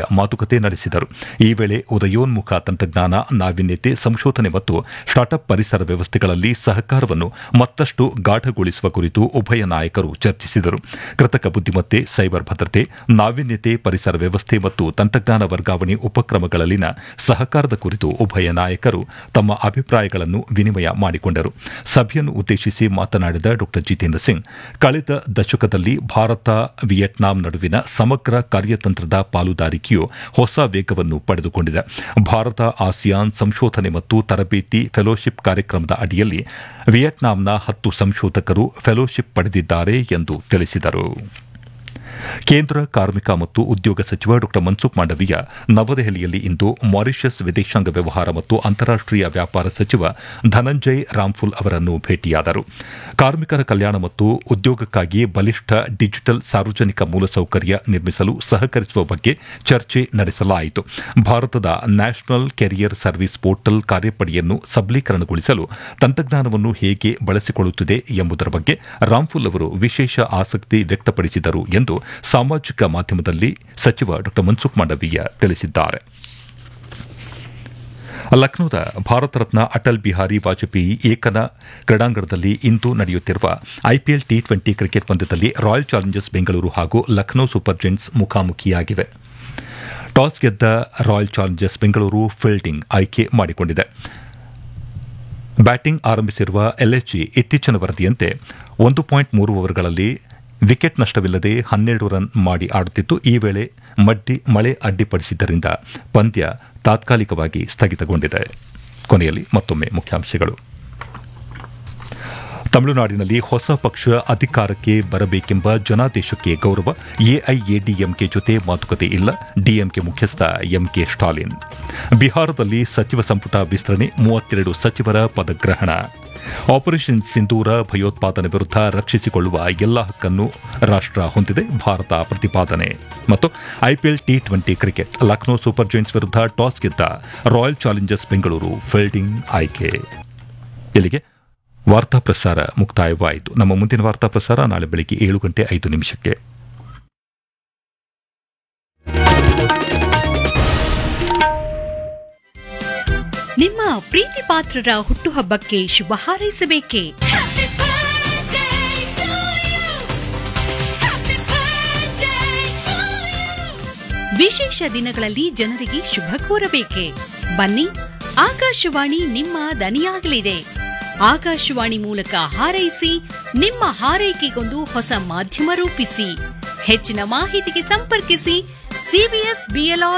ಮಾತುಕತೆ ನಡೆಸಿದರು ಈ ವೇಳೆ ಉದಯೋನ್ಮುಖ ತಂತ್ರಜ್ಞಾನ ನಾವೀನ್ಯತೆ ಸಂಶೋಧನೆ ಮತ್ತು ಸ್ಟಾರ್ಟ್ಅಪ್ ಪರಿಸರ ವ್ಯವಸ್ಥೆಗಳಲ್ಲಿ ಸಹಕಾರವನ್ನು ಮತ್ತಷ್ಟು ಗಾಢಗೊಳಿಸುವ ಕುರಿತು ಉಭಯ ನಾಯಕರು ಚರ್ಚಿಸಿದರು ಕೃತಕ ಬುದ್ದಿಮತ್ತೆ ಸೈಬರ್ ಭದ್ರತೆ ನಾವೀನ್ಯತೆ ಪರಿಸರ ವ್ಯವಸ್ಥೆ ಮತ್ತು ತಂತ್ರಜ್ಞಾನ ವರ್ಗಾವಣೆ ಉಪಕ್ರಮಗಳಲ್ಲಿನ ಸಹಕಾರದ ಕುರಿತು ಉಭಯ ನಾಯಕರು ತಮ್ಮ ಅಭಿಪ್ರಾಯಗಳನ್ನು ವಿನಿಮಯ ಮಾಡಿಕೊಂಡರು ಸಭೆಯನ್ನು ಉದ್ದೇಶಿಸಿ ಮಾತನಾಡಿದ ಡಾ ಜಿತೇಂದ್ರ ಸಿಂಗ್ ಕಳೆದ ದಶಕದಲ್ಲಿ ಭಾರತ ವಿಯೆಟ್ನಾಂ ನಡುವಿನ ಸಮಗ್ರ ಕಾರ್ಯತಂತ್ರದ ಪಾಲುದಾರಿಕೆಯು ಹೊಸ ವೇಗವನ್ನು ಪಡೆದುಕೊಂಡಿದೆ ಭಾರತ ಆಸಿಯಾನ್ ಸಂಶೋಧನೆ ಮತ್ತು ತರಬೇತಿ ಫೆಲೋಶಿಪ್ ಕಾರ್ಯಕ್ರಮದ ಅಡಿಯಲ್ಲಿ ವಿಯೆಟ್ನಾಂನ ಹತ್ತು ಸಂಶೋಧಕರು ಫೆಲೋಶಿಪ್ ಪಡೆದಿದ್ದಾರೆ ಎಂದು ತಿಳಿಸಿದರು ಕೇಂದ್ರ ಕಾರ್ಮಿಕ ಮತ್ತು ಉದ್ಯೋಗ ಸಚಿವ ಡಾ ಮನ್ಸುಖ್ ಮಾಂಡವೀಯ ನವದೆಹಲಿಯಲ್ಲಿ ಇಂದು ಮಾರಿಷಸ್ ವಿದೇಶಾಂಗ ವ್ಯವಹಾರ ಮತ್ತು ಅಂತಾರಾಷ್ಟೀಯ ವ್ಯಾಪಾರ ಸಚಿವ ಧನಂಜಯ್ ರಾಮ್ಫುಲ್ ಅವರನ್ನು ಭೇಟಿಯಾದರು ಕಾರ್ಮಿಕರ ಕಲ್ಯಾಣ ಮತ್ತು ಉದ್ಯೋಗಕ್ಕಾಗಿ ಬಲಿಷ್ಠ ಡಿಜಿಟಲ್ ಸಾರ್ವಜನಿಕ ಮೂಲಸೌಕರ್ಯ ನಿರ್ಮಿಸಲು ಸಹಕರಿಸುವ ಬಗ್ಗೆ ಚರ್ಚೆ ನಡೆಸಲಾಯಿತು ಭಾರತದ ನ್ಯಾಷನಲ್ ಕೆರಿಯರ್ ಸರ್ವಿಸ್ ಪೋರ್ಟಲ್ ಕಾರ್ಯಪಡೆಯನ್ನು ಸಬಲೀಕರಣಗೊಳಿಸಲು ತಂತ್ರಜ್ಞಾನವನ್ನು ಹೇಗೆ ಬಳಸಿಕೊಳ್ಳುತ್ತಿದೆ ಎಂಬುದರ ಬಗ್ಗೆ ರಾಮ್ಫುಲ್ ಅವರು ವಿಶೇಷ ಆಸಕ್ತಿ ವ್ಯಕ್ತಪಡಿಸಿದರು ಎಂದು ಸಾಮಾಜಿಕ ಮಾಧ್ಯಮದಲ್ಲಿ ಸಚಿವ ಡಾ ಮನ್ಸುಖ್ ಮಾಂಡವೀಯ ತಿಳಿಸಿದ್ದಾರೆ ಲಕ್ನೋದ ಭಾರತ ರತ್ನ ಅಟಲ್ ಬಿಹಾರಿ ವಾಜಪೇಯಿ ಏಕನ ಕ್ರೀಡಾಂಗಣದಲ್ಲಿ ಇಂದು ನಡೆಯುತ್ತಿರುವ ಐಪಿಎಲ್ ಟಿ ಟ್ವೆಂಟಿ ಕ್ರಿಕೆಟ್ ಪಂದ್ಯದಲ್ಲಿ ರಾಯಲ್ ಚಾಲೆಂಜರ್ಸ್ ಬೆಂಗಳೂರು ಹಾಗೂ ಲಕ್ನೋ ಸೂಪರ್ ಜೆಂಟ್ಸ್ ಮುಖಾಮುಖಿಯಾಗಿವೆ ಟಾಸ್ ಗೆದ್ದ ರಾಯಲ್ ಚಾಲೆಂಜರ್ಸ್ ಬೆಂಗಳೂರು ಫೀಲ್ಡಿಂಗ್ ಆಯ್ಕೆ ಮಾಡಿಕೊಂಡಿದೆ ಬ್ಯಾಟಿಂಗ್ ಆರಂಭಿಸಿರುವ ಎಲ್ಎಸ್ಜಿ ಇತ್ತೀಚಿನ ವರದಿಯಂತೆ ಒಂದು ಪಾಯಿಂಟ್ ಮೂರು ಓವರ್ಗಳಲ್ಲಿ ವಿಕೆಟ್ ನಷ್ಟವಿಲ್ಲದೆ ಹನ್ನೆರಡು ರನ್ ಮಾಡಿ ಆಡುತ್ತಿದ್ದು ಈ ವೇಳೆ ಮಡ್ಡಿ ಮಳೆ ಅಡ್ಡಿಪಡಿಸಿದ್ದರಿಂದ ಪಂದ್ಯ ತಾತ್ಕಾಲಿಕವಾಗಿ ಸ್ಥಗಿತಗೊಂಡಿದೆ ಕೊನೆಯಲ್ಲಿ ಮತ್ತೊಮ್ಮೆ ಮುಖ್ಯಾಂಶಗಳು ತಮಿಳುನಾಡಿನಲ್ಲಿ ಹೊಸ ಪಕ್ಷ ಅಧಿಕಾರಕ್ಕೆ ಬರಬೇಕೆಂಬ ಜನಾದೇಶಕ್ಕೆ ಗೌರವ ಎಐಎಡಿಎಂಕೆ ಜೊತೆ ಮಾತುಕತೆ ಇಲ್ಲ ಡಿಎಂಕೆ ಮುಖ್ಯಸ್ಥ ಎಂಕೆ ಸ್ಟಾಲಿನ್ ಬಿಹಾರದಲ್ಲಿ ಸಚಿವ ಸಂಪುಟ ವಿಸ್ತರಣೆ ಮೂವತ್ತೆರಡು ಸಚಿವರ ಪದಗ್ರಹಣ ಆಪರೇಷನ್ ಸಿಂಧೂರ ಭಯೋತ್ಪಾದನೆ ವಿರುದ್ಧ ರಕ್ಷಿಸಿಕೊಳ್ಳುವ ಎಲ್ಲ ಹಕ್ಕನ್ನು ರಾಷ್ಟ ಹೊಂದಿದೆ ಭಾರತ ಪ್ರತಿಪಾದನೆ ಮತ್ತು IPL T twenty cricket Lucknow Super Giants ವಿರುದ್ಧ ಟಾಸ್ ಗೆದ್ದ ರಾಯಲ್ ಚಾಲೆಂಜರ್ಸ್ ಬೆಂಗಳೂರು ಫೀಲ್ಡಿಂಗ್ ಆಯ್ಕೆ ಇಲ್ಲಿಗೆ ವಾರ್ತಾ ಪ್ರಸಾರ ಮುಕ್ತಾಯವಾಯಿತು ನಮ್ಮ ಮುಂದಿನ ವಾರ್ತಾ ಪ್ರಸಾರ ನಾಳೆ ಬೆಳಗ್ಗೆ ಏಳು ಗಂಟೆ ಐದು ನಿಮಿಷಕ್ಕೆ ನಿಮ್ಮ ಪ್ರೀತಿ ಪಾತ್ರರ ಹುಟ್ಟುಹಬ್ಬಕ್ಕೆ ಶುಭ ಹಾರೈಸಬೇಕೆ ವಿಶೇಷ ದಿನಗಳಲ್ಲಿ ಜನರಿಗೆ ಶುಭ ಕೋರಬೇಕೆ ಬನ್ನಿ ಆಕಾಶವಾಣಿ ನಿಮ್ಮ ದನಿಯಾಗಲಿದೆ ಆಕಾಶವಾಣಿ ಮೂಲಕ ಹಾರೈಸಿ ನಿಮ್ಮ ಹಾರೈಕೆಗೊಂದು ಹೊಸ ಮಾಧ್ಯಮ ರೂಪಿಸಿ ಹೆಚ್ಚಿನ ಮಾಹಿತಿಗೆ ಸಂಪರ್ಕಿಸಿ ಸಿಬಿಎಸ್ ಬಿಎಲ್ಆರ್